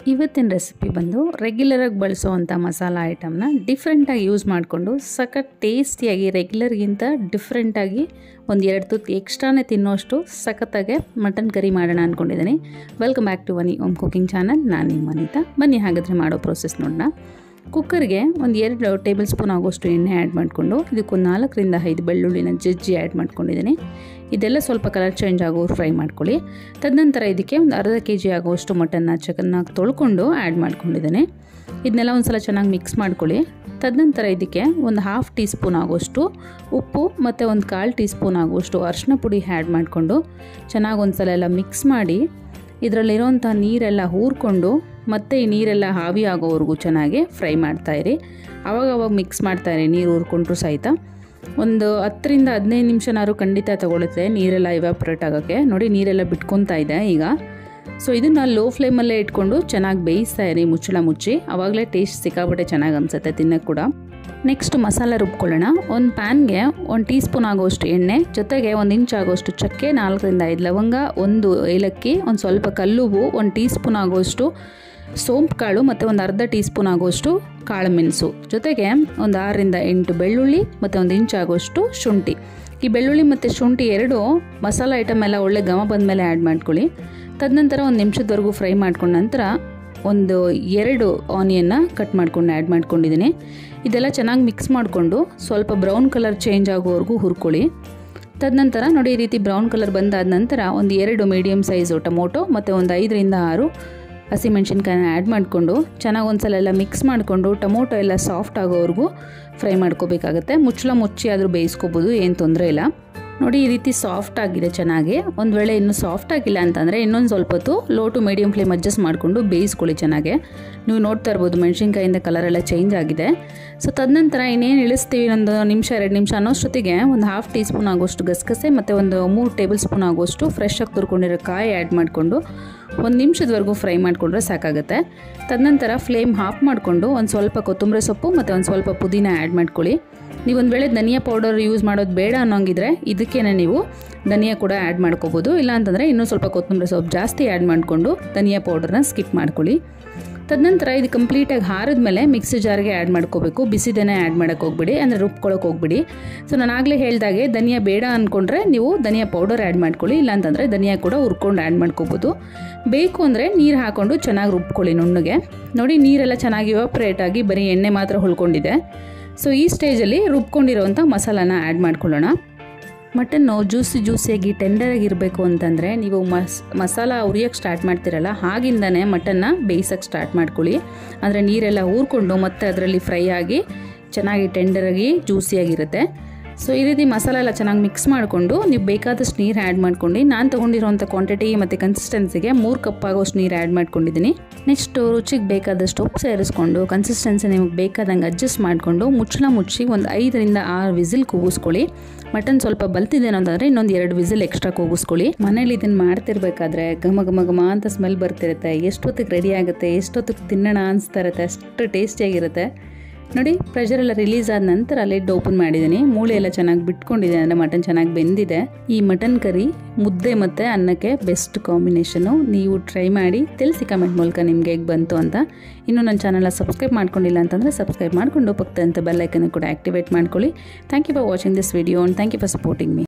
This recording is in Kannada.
ಇವತ್ತಿನ ರೆಸಿಪಿ ಬಂದು ರೆಗ್ಯುಲರಾಗಿ ಬಳಸೋವಂಥ ಮಸಾಲ ಐಟಮ್ನ ಡಿಫ್ರೆಂಟಾಗಿ ಯೂಸ್ ಮಾಡಿಕೊಂಡು ಸಖತ್ ಟೇಸ್ಟಿಯಾಗಿ ರೆಗ್ಯುಲರ್ಗಿಂತ ಡಿಫ್ರೆಂಟಾಗಿ ಒಂದು ಎರಡು ತುತ್ತು ಎಕ್ಸ್ಟ್ರಾನೇ ತಿನ್ನೋಷ್ಟು ಸಖತ್ತಾಗೆ ಮಟನ್ ಕರಿ ಮಾಡೋಣ ಅಂದ್ಕೊಂಡಿದ್ದೀನಿ ವೆಲ್ಕಮ್ ಬ್ಯಾಕ್ ಟು ವನಿ ಓಮ್ ಕುಕಿಂಗ್ ಚಾನಲ್ ನಾನು ನಿಮ್ಮ ಅನಿತಾ ಬನ್ನಿ ಹಾಗಾದರೆ ಮಾಡೋ ಪ್ರೋಸೆಸ್ ನೋಡೋಣ ಕುಕ್ಕರ್ಗೆ ಒಂದು ಎರಡು ಟೇಬಲ್ ಸ್ಪೂನ್ ಆಗೋಷ್ಟು ಎಣ್ಣೆ ಆ್ಯಡ್ ಮಾಡಿಕೊಂಡು ಇದಕ್ಕೊಂದು ನಾಲ್ಕರಿಂದ ಐದು ಬೆಳ್ಳುಳ್ಳಿನ ಜಜ್ಜಿ ಆ್ಯಡ್ ಮಾಡ್ಕೊಂಡಿದ್ದೀನಿ ಇದೆಲ್ಲ ಸ್ವಲ್ಪ ಕಲರ್ ಚೇಂಜ್ ಆಗೋ ಫ್ರೈ ಮಾಡ್ಕೊಳ್ಳಿ ತದನಂತರ ಇದಕ್ಕೆ ಒಂದು ಅರ್ಧ ಕೆ ಜಿ ಆಗೋಷ್ಟು ಮಟನ್ನ ಚೆನ್ನಾಗಿ ತೊಳ್ಕೊಂಡು ಆ್ಯಡ್ ಮಾಡ್ಕೊಂಡಿದ್ದೀನಿ ಇದನ್ನೆಲ್ಲ ಒಂದು ಸಲ ಚೆನ್ನಾಗಿ ಮಿಕ್ಸ್ ಮಾಡ್ಕೊಳ್ಳಿ ತದನಂತರ ಇದಕ್ಕೆ ಒಂದು ಹಾಫ್ ಟೀ ಸ್ಪೂನ್ ಆಗೋಷ್ಟು ಉಪ್ಪು ಮತ್ತು ಒಂದು ಕಾಲು ಟೀ ಸ್ಪೂನ್ ಆಗೋಷ್ಟು ಅರಿಶಿನ ಪುಡಿ ಆ್ಯಡ್ ಮಾಡಿಕೊಂಡು ಚೆನ್ನಾಗಿ ಒಂದು ಸಲ ಎಲ್ಲ ಮಿಕ್ಸ್ ಮಾಡಿ ಇದರಲ್ಲಿರೋಂಥ ನೀರೆಲ್ಲ ಹೂರ್ಕೊಂಡು ಮತ್ತು ಈ ನೀರೆಲ್ಲ ಹಾವಿ ಆಗೋವರೆಗೂ ಚೆನ್ನಾಗಿ ಫ್ರೈ ಮಾಡ್ತಾಯಿರಿ ಅವಾಗ ಅವಾಗ ಮಿಕ್ಸ್ ಮಾಡ್ತಾಯಿರಿ ನೀರು ಹೂರ್ಕೊಂಡ್ರು ಸಹಿತ ಒಂದು ಹತ್ತರಿಂದ ಹದಿನೈದು ನಿಮಿಷನಾದ್ರು ಖಂಡಿತ ತಗೊಳುತ್ತೆ ನೀರೆಲ್ಲ ಇವ್ಯಾಪ್ರೇಟ್ ಆಗೋಕ್ಕೆ ನೋಡಿ ನೀರೆಲ್ಲ ಬಿಟ್ಕೊತಾ ಇದೆ ಈಗ ಸೊ ಇದನ್ನು ಲೋ ಫ್ಲೇಮಲ್ಲೇ ಇಟ್ಕೊಂಡು ಚೆನ್ನಾಗಿ ಬೇಯಿಸ್ತಾ ಇರಿ ಮುಚ್ಚಳ ಮುಚ್ಚಿ ಆವಾಗಲೇ ಟೇಸ್ಟ್ ಸಿಕ್ಕಾಪಟ್ಟೆ ಚೆನ್ನಾಗಿ ಅನಿಸುತ್ತೆ ತಿನ್ನೋಕ್ಕೆ ಕೂಡ ನೆಕ್ಸ್ಟ್ ಮಸಾಲೆ ರುಬ್ಕೊಳ್ಳೋಣ ಒಂದು ಪ್ಯಾನ್ಗೆ ಒಂದು ಟೀ ಸ್ಪೂನ್ ಆಗೋಷ್ಟು ಎಣ್ಣೆ ಜೊತೆಗೆ ಒಂದು ಇಂಚ್ ಆಗೋಷ್ಟು ಚಕ್ಕೆ ನಾಲ್ಕರಿಂದ ಐದು ಲವಂಗ ಒಂದು ಏಲಕ್ಕಿ ಒಂದು ಸ್ವಲ್ಪ ಕಲ್ಲುವು ಒಂದು ಟೀ ಸ್ಪೂನ್ ಆಗೋಷ್ಟು ಸೋಂಪು ಕಾಳು ಮತ್ತು ಒಂದು ಅರ್ಧ ಟೀ ಸ್ಪೂನ್ ಆಗೋಷ್ಟು ಕಾಳು ಮೆಣಸು ಜೊತೆಗೆ ಒಂದು ಆರರಿಂದ ಎಂಟು ಬೆಳ್ಳುಳ್ಳಿ ಮತ್ತು ಒಂದು ಇಂಚ್ ಆಗೋಷ್ಟು ಶುಂಠಿ ಈ ಬೆಳ್ಳುಳ್ಳಿ ಮತ್ತು ಶುಂಠಿ ಎರಡು ಮಸಾಲ ಐಟಮ್ ಎಲ್ಲ ಒಳ್ಳೆ ಘಮ ಬಂದಮೇಲೆ ಆ್ಯಡ್ ಮಾಡ್ಕೊಳ್ಳಿ ತದನಂತರ ಒಂದು ನಿಮಿಷದವರೆಗೂ ಫ್ರೈ ಮಾಡ್ಕೊಂಡ ನಂತರ ಒಂದು ಎರಡು ಆನಿಯನ್ನ ಕಟ್ ಮಾಡ್ಕೊಂಡು ಆ್ಯಡ್ ಮಾಡ್ಕೊಂಡಿದ್ದೀನಿ ಇದೆಲ್ಲ ಚೆನ್ನಾಗಿ ಮಿಕ್ಸ್ ಮಾಡಿಕೊಂಡು ಸ್ವಲ್ಪ ಬ್ರೌನ್ ಕಲರ್ ಚೇಂಜ್ ಆಗೋವರೆಗೂ ಹುರ್ಕೊಳ್ಳಿ ತದನಂತರ ನೋಡಿ ಈ ರೀತಿ ಬ್ರೌನ್ ಕಲರ್ ಬಂದಾದ ನಂತರ ಒಂದು ಎರಡು ಮೀಡಿಯಮ್ ಸೈಜು ಟೊಮೊಟೊ ಮತ್ತು ಒಂದು ಐದರಿಂದ ಆರು ಹಸಿಮೆಣ್ಸಿನ್ಕಾಯಿನ ಆ್ಯಡ್ ಮಾಡಿಕೊಂಡು ಚೆನ್ನಾಗಿ ಒಂದು ಸಲ ಎಲ್ಲ ಮಿಕ್ಸ್ ಮಾಡಿಕೊಂಡು ಟೊಮೊಟೊ ಎಲ್ಲ ಸಾಫ್ಟ್ ಆಗೋವರೆಗೂ ಫ್ರೈ ಮಾಡ್ಕೋಬೇಕಾಗತ್ತೆ ಮುಚ್ಚಳ ಮುಚ್ಚಿ ಆದರೂ ಬೇಯಿಸ್ಕೋಬೋದು ಏನು ತೊಂದರೆ ಇಲ್ಲ ನೋಡಿ ಈ ರೀತಿ ಸಾಫ್ಟ್ ಆಗಿದೆ ಚೆನ್ನಾಗಿ ಒಂದು ವೇಳೆ ಇನ್ನೂ ಸಾಫ್ಟ್ ಆಗಿಲ್ಲ ಅಂತಂದರೆ ಇನ್ನೊಂದು ಸ್ವಲ್ಪ ಹೊತ್ತು low to medium flame adjust ಮಾಡಿಕೊಂಡು ಬೇಯಿಸ್ಕೊಳ್ಳಿ ಚೆನ್ನಾಗೆ ನೀವು ನೋಡ್ತಾ ಇರ್ಬೋದು ಮೆಣಸಿನ್ಕಾಯಿಂದ ಕಲರ್ ಎಲ್ಲ ಚೇಂಜ್ ಆಗಿದೆ ಸೊ ತದನಂತರ ಇನ್ನೇನು ಇಳಿಸ್ತೀವಿ ಒಂದು ನಿಮಿಷ ಎರಡು ನಿಮಿಷ ಅನ್ನೋಷ್ಟೊತ್ತಿಗೆ ಒಂದು ಹಾಫ್ ಟೀ ಸ್ಪೂನ್ ಆಗೋಷ್ಟು ಗಸಗಸೆ ಮತ್ತು ಒಂದು ಮೂರು ಟೇಬಲ್ ಸ್ಪೂನ್ ಆಗೋಷ್ಟು ಫ್ರೆಶ್ ಆಗಿ ತುರ್ಕೊಂಡಿರೋ ಕಾಯಿ ಆ್ಯಡ್ ಮಾಡಿಕೊಂಡು ಒಂದು ನಿಮಿಷದವರೆಗೂ ಫ್ರೈ ಮಾಡಿಕೊಂಡ್ರೆ ಸಾಕಾಗುತ್ತೆ ತದನಂತರ ಫ್ಲೇಮ್ ಹಾಫ್ ಮಾಡಿಕೊಂಡು ಒಂದು ಸ್ವಲ್ಪ ಕೊತ್ತಂಬರಿ ಸೊಪ್ಪು ಮತ್ತು ಒಂದು ಸ್ವಲ್ಪ ಪುದೀನ ಆ್ಯಡ್ ಮಾಡ್ಕೊಳ್ಳಿ ನೀವು ಒಂದು ವೇಳೆ ಧನಿಯಾ ಪೌಡರ್ ಯೂಸ್ ಮಾಡೋದು ಬೇಡ ಅನ್ನೋಂಗಿದ್ರೆ ಇದಕ್ಕೇನೆ ನೀವು ಧನಿಯಾ ಕೂಡ ಆ್ಯಡ್ ಮಾಡ್ಕೋಬೋದು ಇಲ್ಲ ಅಂತಂದರೆ ಇನ್ನೂ ಸ್ವಲ್ಪ ಕೊತ್ತಂಬರಿ ಸೊಪ್ಪು ಜಾಸ್ತಿ ಆ್ಯಡ್ ಮಾಡಿಕೊಂಡು ಧನಿಯಾ ಪೌಡರ್ನ ಸ್ಕಿಪ್ ಮಾಡ್ಕೊಳ್ಳಿ ತದನಂತರ ಇದು ಕಂಪ್ಲೀಟಾಗಿ ಹಾರಿದ ಮೇಲೆ ಮಿಕ್ಸಿ ಜಾರ್ಗೆ ಆ್ಯಡ್ ಮಾಡ್ಕೋಬೇಕು ಬಿಸಿದನೇ ಆ್ಯಡ್ ಮಾಡೋಕ್ಕೆ ಹೋಗ್ಬಿಡಿ ಅಂದರೆ ರುಬ್ಕೊಳ್ಳೋಕೆ ಹೋಗ್ಬಿಡಿ ಸೊ ನಾನು ಆಗಲೇ ಹೇಳ್ದಾಗೆ ಧನಿಯಾ ಬೇಡ ಅಂದ್ಕೊಂಡ್ರೆ ನೀವು ಧನಿಯಾ ಪೌಡರ್ ಆ್ಯಡ್ ಮಾಡ್ಕೊಳ್ಳಿ ಇಲ್ಲಾಂತಂದರೆ ಧನಿಯಾ ಕೂಡ ಹುರ್ಕೊಂಡು ಆ್ಯಡ್ ಮಾಡ್ಕೋಬೋದು ಬೇಕು ಅಂದರೆ ನೀರು ಹಾಕ್ಕೊಂಡು ಚೆನ್ನಾಗಿ ರುಬ್ಕೊಳ್ಳಿ ನುಣ್ಣಗೆ ನೋಡಿ ನೀರೆಲ್ಲ ಚೆನ್ನಾಗಿ ಇವಾಪ್ರೇಟ್ ಆಗಿ ಬರೀ ಎಣ್ಣೆ ಮಾತ್ರ ಹೊಳ್ಕೊಂಡಿದೆ ಸೊ ಈ ಸ್ಟೇಜಲ್ಲಿ ರುಬ್ಕೊಂಡಿರೋವಂಥ ಮಸಾಲಾನ ಆ್ಯಡ್ ಮಾಡ್ಕೊಳ್ಳೋಣ ಮಟನ್ನು ಜ್ಯೂಸಿ ಜ್ಯೂಸಿಯಾಗಿ ಟೆಂಡರಾಗಿರಬೇಕು ಅಂತಂದರೆ ನೀವು ಮಸ್ ಮಸಾಲ ಉರಿಯೋಕ್ಕೆ ಸ್ಟಾರ್ಟ್ ಮಾಡ್ತಿರಲ್ಲ ಆಗಿಂದನೇ ಮಟನ್ನ ಬೇಯಿಸೋಕ್ಕೆ ಸ್ಟಾರ್ಟ್ ಮಾಡ್ಕೊಳ್ಳಿ ಅಂದರೆ ನೀರೆಲ್ಲ ಊರ್ಕೊಂಡು ಮತ್ತೆ ಅದರಲ್ಲಿ ಫ್ರೈ ಆಗಿ ಚೆನ್ನಾಗಿ ಟೆಂಡರಾಗಿ ಜ್ಯೂಸಿಯಾಗಿರುತ್ತೆ ಸೊ ಈ ರೀತಿ ಮಸಾಲ ಎಲ್ಲ ಚೆನ್ನಾಗಿ ಮಿಕ್ಸ್ ಮಾಡಿಕೊಂಡು ನೀವು ಬೇಕಾದಷ್ಟು ನೀರು ಆ್ಯಡ್ ಮಾಡ್ಕೊಂಡು ನಾನು ತೊಗೊಂಡಿರೋಂಥ ಕ್ವಾಂಟಿಟಿ ಮತ್ತು ಕನ್ಸಿಸ್ಟೆನ್ಸಿಗೆ ಮೂರು ಕಪ್ ಆಗೋಷ್ಟು ನೀರು ಆ್ಯಡ್ ಮಾಡ್ಕೊಂಡಿದ್ದೀನಿ ನೆಕ್ಸ್ಟು ರುಚಿಗೆ ಬೇಕಾದಷ್ಟು ಉಪ್ಪು ಸೇರಿಸ್ಕೊಂಡು ಕನ್ಸಿಸ್ಟೆನ್ಸಿ ನಿಮಗೆ ಬೇಕಾದಂಗೆ ಅಡ್ಜಸ್ಟ್ ಮಾಡಿಕೊಂಡು ಮುಚ್ಚಳ ಮುಚ್ಚಿ ಒಂದು ಐದರಿಂದ ಆರು ವಿಸಿಲ್ ಕೂಗಿಸ್ಕೊಳ್ಳಿ ಮಟನ್ ಸ್ವಲ್ಪ ಬಲ್ತಿದೆ ಅನ್ನೋದಾದ್ರೆ ಇನ್ನೊಂದು ಎರಡು ವಿಸಿಲ್ ಎಕ್ಸ್ಟ್ರಾ ಕೂಗಿಸ್ಕೊಳ್ಳಿ ಮನೇಲಿ ಇದನ್ನು ಮಾಡ್ತಿರ್ಬೇಕಾದ್ರೆ ಘಮ ಘಮ ಘಮ ಅಂತ ಸ್ಮೆಲ್ ಬರ್ತಿರುತ್ತೆ ಎಷ್ಟೊತ್ತಿಗೆ ರೆಡಿ ಆಗುತ್ತೆ ಎಷ್ಟೊತ್ತಿಗೆ ತಿನ್ನೋಣ ಅನಿಸ್ತಾ ಇರುತ್ತೆ ಅಷ್ಟು ಟೇಸ್ಟಿಯಾಗಿರುತ್ತೆ ನೋಡಿ ಪ್ರೆಷರ್ ಎಲ್ಲ ರಿಲೀಸ್ ಆದ ನಂತರ ಲಿಡ್ ಓಪನ್ ಮಾಡಿದ್ದೀನಿ ಮೂಳೆ ಎಲ್ಲ ಚೆನ್ನಾಗಿ ಬಿಟ್ಕೊಂಡಿದೆ ಅಂದರೆ ಮಟನ್ ಚೆನ್ನಾಗಿ ಬೆಂದಿದೆ ಈ ಮಟನ್ ಕರಿ ಮುದ್ದೆ ಮತ್ತು ಅನ್ನಕ್ಕೆ ಬೆಸ್ಟ್ ಕಾಂಬಿನೇಷನು ನೀವು ಟ್ರೈ ಮಾಡಿ ತಿಳಿಸಿ ಕಮೆಂಟ್ ಮೂಲಕ ನಿಮಗೆ ಹೇಗೆ ಬಂತು ಅಂತ ಇನ್ನು ನನ್ನ ಚಾನಲ್ನ ಸಬ್ಸ್ಕ್ರೈಬ್ ಮಾಡ್ಕೊಂಡಿಲ್ಲ ಅಂತಂದರೆ ಸಬ್ಸ್ಕ್ರೈಬ್ ಮಾಡಿಕೊಂಡು ಪಕ್ಕದಂಥ ಬೆಲ್ಲೈಕನ್ನು ಕೂಡ ಆ್ಯಕ್ಟಿವೇಟ್ ಮಾಡ್ಕೊಳ್ಳಿ thank you for watching this video and thank you for supporting me